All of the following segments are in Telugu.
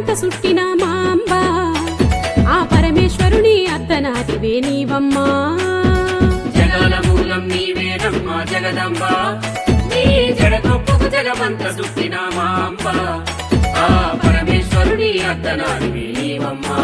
సుట్టిన మా అంబ ఆ పరమేశ్వరుని అర్ధనాదివే నీవమ్మా జగాల మూలం నీవేనమ్మా జగదంబ నీ జడగొప్పకు జగమంత సుట్టిన మా అంబ ఆ పరమేశ్వరుని అర్ధనాడివి నీవమ్మా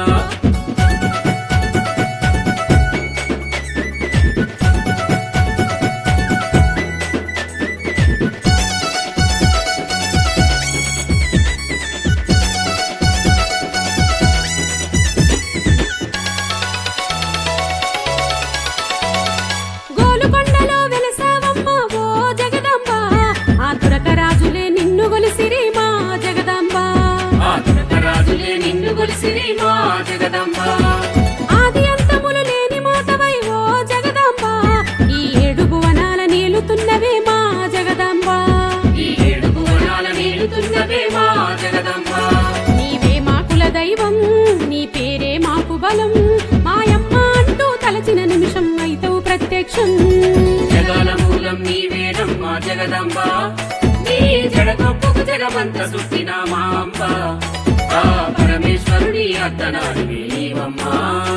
గోలుకొండలో వెలసావమ్మ ఓ జగదంబ ఆ తురకరాజులే నిన్ను గొలిసిరి మా జగదంబ ఆ రాజులే నిన్ను కొలిసిరి మా జగదంబ ఆది అంతములు లేని మాతవై ఓ జగదంబ ఈ ఏడు భువనాల నీలుతున్నవే మా జగదంబ ఈ ఏడు భువనాల నీలుతున్నవే మా జగదంబ నీవే మా కుల దైవం నీ పేరే మాకు బలం మాయమ్మ అంటూ తలచిన నిమిషం అయితవు ప్రత్యక్షం జగాల మూలం నీవేనమ్మా జగదంబ నీ జడగొప్పకు జగమంత సుట్టిన మా అంబ ఆ పరమేశ్వరుని అర్ధనాడివి నీవమ్మా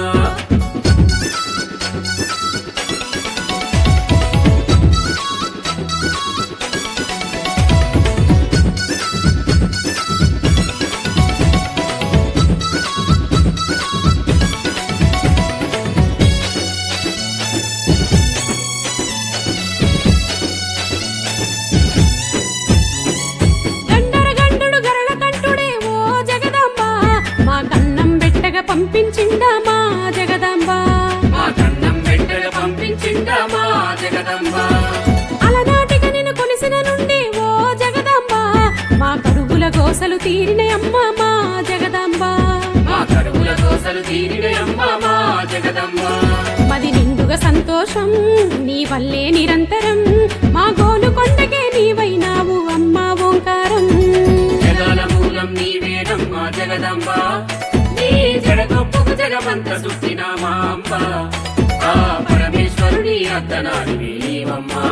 గండర గండుడు గరళ కంఠుడే ఓ జగదంబ మా కన్నం బెట్టగా పంపించిందా మా జగదంబ మా కన్నం వెంటగా పంపించిందా మా జగదంబ అలనాటిగా నేను కొలిసిన నుండి ఓ జగదంబ మా కడుగుల గోసలు తీరినయమ్మ మా జగదంబ మా కడుపుల దోసలు తీరినయమ్మ మా జగదంబ మది నిండుగా సంతోషం నీ వల్లే నిరంతరం మా గోలు కొండకే నీవైనావు అమ్మా ఓంకారం జగాల మూలం నీవేనమ్మా జగదంబ నీ జడగొప్పకు జగమంత సుట్టిన మా అంబ ఆ పరమేశ్వరుని అర్ధనాడివి నీవమ్మా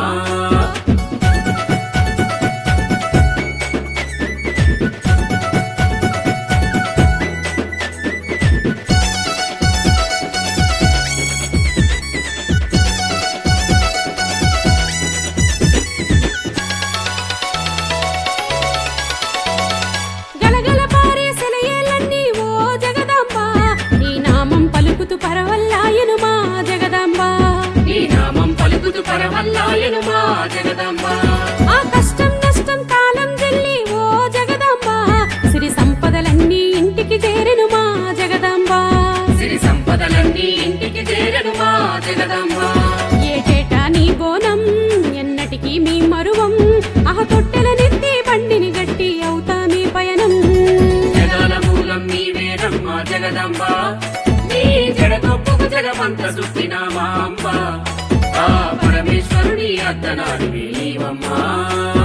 గలగల పారే సెలయేలన్నీ ఓ జగదంబ నీ నామం పలుకుతూ పరవల్లాయను మా జగదంబ నీ నామం పలుకుతు పరవల్లాయను మా జగదంబ ఆ కష్టం నష్టం కాలం జల్లి ఓ జగదంబ సిరి సంపదలన్నీ ఇంటికి చేరెను మా జగదంబ సిరి సంపదలన్నీ ఇంటికి చేరను మా జగదంబ ఏటేటా నీ బోనం ఎన్నటికీ మీ మరువం ఆహ తొట్టెల నెత్తి బండిని గట్టి అవుతా మీ పయనం జగాల మూలం నీవేనమ్మా జగదంబ నీ జడగొప్పకు జగమంత సుట్టిన మా అంబ ఆ పరమేశ్వరుని అర్ధనాడివి నీవమ్మా